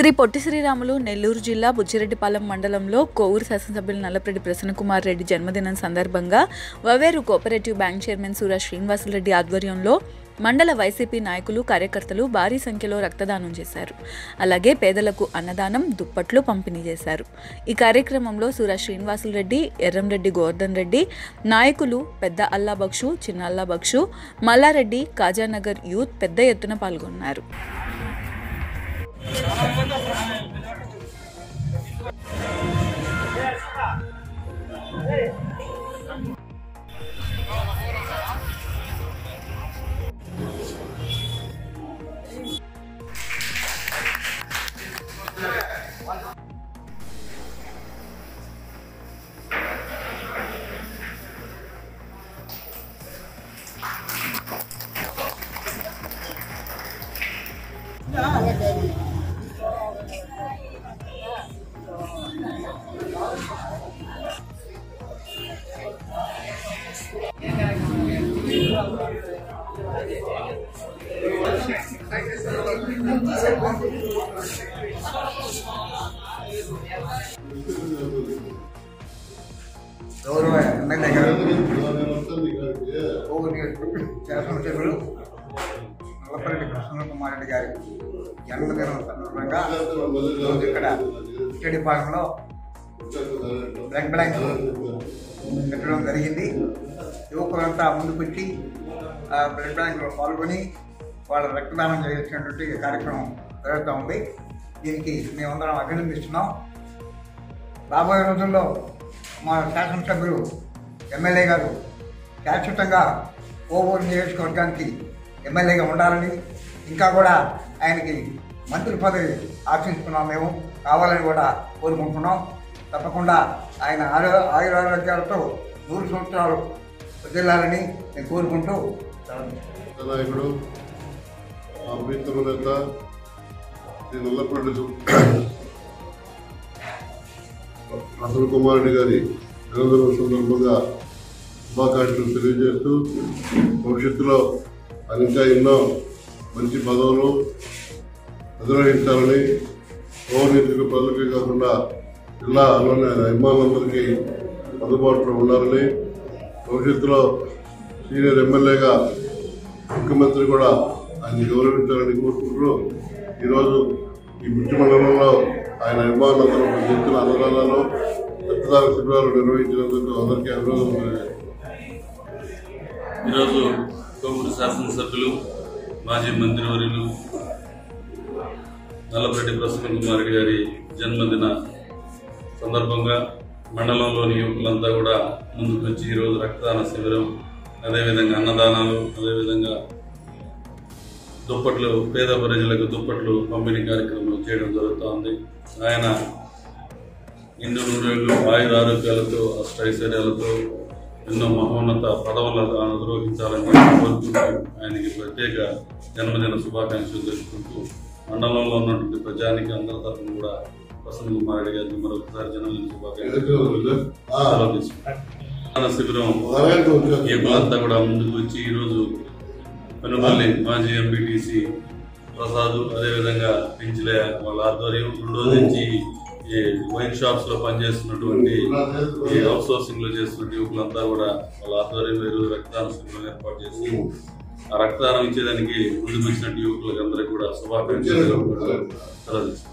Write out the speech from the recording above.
శ్రీ పొట్టి శ్రీరాములు నెల్లూరు జిల్లా బుచ్చిరెడ్డిపాలెం మండలంలో కోవూరు శాసనసభ్యులు నల్లపరెడ్డి ప్రసన్నకుమార్ రెడ్డి జన్మదినం సందర్భంగా వవేరు కోఆపరేటివ్ బ్యాంక్ చైర్మన్ సూర శ్రీనివాసులరెడ్డి ఆధ్వర్యంలో మండల వైసీపీ నాయకులు కార్యకర్తలు భారీ సంఖ్యలో రక్తదానం చేశారు అలాగే పేదలకు అన్నదానం దుప్పట్లు పంపిణీ చేశారు ఈ కార్యక్రమంలో సూర శ్రీనివాసులరెడ్డి ఎర్రంరెడ్డి గోవర్ధన్ రెడ్డి నాయకులు పెద్ద అల్లా బక్షు చిన్న అల్లా బక్షు మల్లారెడ్డి కాజానగర్ యూత్ పెద్ద ఎత్తున పాల్గొన్నారు గౌరవ ఎమ్మెల్యే గారు కోవూరు నియోజకవర్గ శాసనసభ్యులు నల్లపరెడ్డి ప్రసన్న కుమార్ రెడ్డి గారి జన్మదినం సందర్భంగా ఈరోజు ఇక్కడ పాలనలో బ్లడ్ బ్యాంక్ పెట్టడం జరిగింది యువకులంతా ముందుకొచ్చి ఆ బ్లడ్ బ్యాంక్లో పాల్గొని వాళ్ళ రక్తదానం చేసినటువంటి కార్యక్రమం జరుగుతూ ఉంది దీనికి మేమందరం అభినందిస్తున్నాం రాబోయే రోజుల్లో మా శాసనసభ్యులు ఎమ్మెల్యే గారు శాశ్వతంగా కోవూరు నియోజకవర్గానికి ఎమ్మెల్యేగా ఉండాలని ఇంకా కూడా ఆయనకి మంత్రి పదవి ఆశిస్తున్నాం మేము కావాలని కూడా కోరుకుంటున్నాం తప్పకుండా ఆయన ఆరో ఆయురారోగ్యాలతో నూరు సంవత్సరాలు వదిలాలని నేను కోరుకుంటూ సెలవు తీసుకుంటున్నాను. నాయకుడు మా ప్రీతమ నేత శ్రీ నల్లపల్లి అసలు కుమార్ రెడ్డి గారి జన్మదిన సందర్భంగా శుభాకాంక్షలు తెలియజేస్తూ భవిష్యత్తులో ఆయన ఇంకా ఎన్నో మంచి పదవులు అధిరోహించాలని పౌరనీతిక ప్రజలకే కాకుండా జిల్లాలోని ఆయన అభిమానులందరికీ అందుబాటులో ఉండాలని భవిష్యత్తులో సీనియర్ ఎమ్మెల్యేగా ముఖ్యమంత్రి కూడా ఆయన గౌరవించాలని కోరుకుంటూ ఈరోజు ఈ బుట్టి మండలంలో ఆయన అభిమానులందరూ పెద్ద ఎత్తున అన్నదానాలు రక్తదాన శిబిరాలు నిర్వహించినందుకు అందరికీ అభినందనలు తెలియజేస్తున్నాను. ఈరోజు కోవూరు శాసనసభ్యులు మాజీ మంత్రివర్యులు నల్లపరెడ్డి ప్రసన్న కుమార్ రెడ్డి గారి జన్మదిన సందర్భంగా మండలంలోని యువకులంతా కూడా ముందుకు వచ్చి ఈరోజు రక్తదాన శిబిరం అదేవిధంగా అన్నదానాలు అదేవిధంగా దుప్పట్లు పేద ప్రజలకు దుప్పట్లు పంపిణీ కార్యక్రమం చేయడం జరుగుతోంది ఆయన నిండు నూరేళ్లు ఆయుర ఆరోగ్యాలతో అష్టైశ్వర్యాలతో ఎన్నో మహోన్నత పదవులను అనుగ్రహించాలని కోరుకుంటూ ఆయనకి ప్రత్యేక జన్మదిన శుభాకాంక్షలు తెలుపుకుంటూ మండలంలో ఉన్నటువంటి ప్రజానికి అందరి తరఫున కూడా ప్రసన్న కుమార్ రెడ్డి గారికి మరొకసారి జన్మదిన శుభాకాంక్షలు ఆ, సెలవు తీసుకుంటాం. శిబిరం నారాయణకు వచ్చారు. యువకులంతా కూడా ముందుకు వచ్చి ఈరోజు పెనుమల్లి మాజీ ఎంపీటీసీ ప్రసాద్ అదేవిధంగా పెంచిలే వాళ్ళ ఆధ్వర్యం రెండు రోజుల నుంచి ఈ వైన్ షాప్స్ లో పనిచేస్తున్నటువంటి ఈ అవుట్ సోర్సింగ్ లో చేస్తున్న యువకులంతా కూడా వాళ్ళ ఆధ్వర్యంలో ఈరోజు రక్తదాన శిబిరం ఏర్పాటు చేసి ఆ రక్తదానం ఇచ్చేదానికి ముందుకు వచ్చిన యువకులకు అందరికీ కూడా శుభాకాంక్షలు తెలుపుకుంటూ సెలవు తీసుకుంటాం.